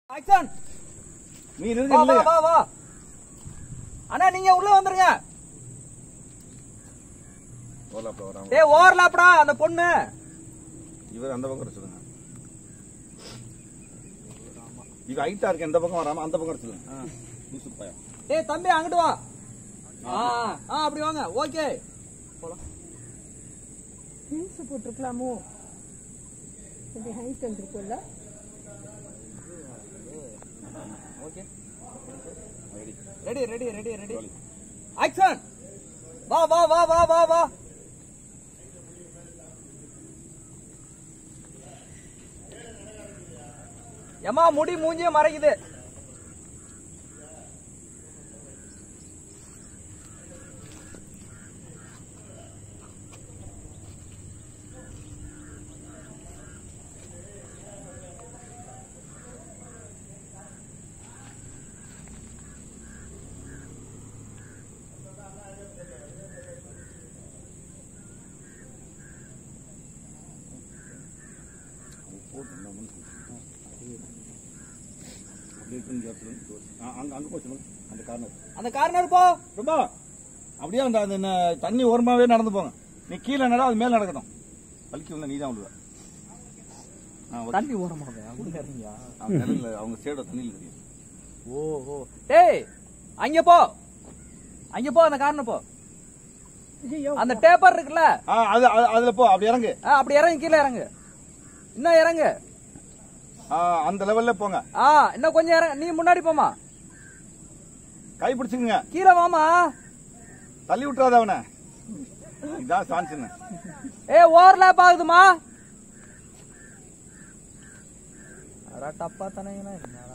Action நீ வா இருக்க வா இல்லையா வா வா அண்ணா நீங்க உள்ள வந்துருங்க ஓலாப்ல வராம டேய் ஓவர்லாப்டா அந்த பொண்ணு இவர் அந்த பக்கம் வர சொல்லுங்க இது ஹைட்டா இருக்கு இந்த பக்கம் வராம அந்த பக்கம் வர சொல்லுங்க லூசு பையன். டேய் தம்பி அங்கிட்டு வா ஆ ஆ அப்படி வாங்க ஓகே போலாம் ஹில்ஸ் போட்டிருக்கலாமோ இப்படி ஹைட் வந்திருக்கும்ல okay Ready. Ready ready ready ready action வா வா வா வா வா வா ஏமா முடி மூஞ்சிய மறைக்குது போட்டு இந்த முன்னு சொல்லு. அப்படியே இருக்குன்னு இங்க சொல்லுங்க. ஆ, அங்க அங்க போய் சொல்லுங்க அந்த கார்னர் அந்த கார்னர் போ ரொம்ப அப்படியே அந்த அந்த ந- தண்ணி ஓரமாவே நடந்து போங்க நீ கீழே நட அது மேல நடக்கணும் வலிக்கு வந்து நீ தான் விடுவ ஆ, ஓகே. தண்ணி ஓரமாக அவங்க இறங்கியா ஆ, நிழல்ல அவங்க சேட தண்ணியில் தெரியும் ஓ ஓ டேய் அங்க போ அங்க போ அந்த கார்னர் போ ஐயோ அந்த டேப்பர் இருக்குல்ல ஆ, அது அது- அதுல போ அப்படி இறங்கு ஆ, அப்படி இறங்கு கீழே இறங்கு இன்னும் இறங்கு ஆ, அந்த லெவல்ல போங்க ஆ இன்னும் கொஞ்சம் இறங்கு நீ முன்னாடி போமா கை பிடிச்சுக்குங்க கீழே வாமா தள்ளி விட்டுறாத அவனை இதான் சான்ஸ் ஏ ஓவர்லாப் ஆகுதுமா அடா டப்பா தானே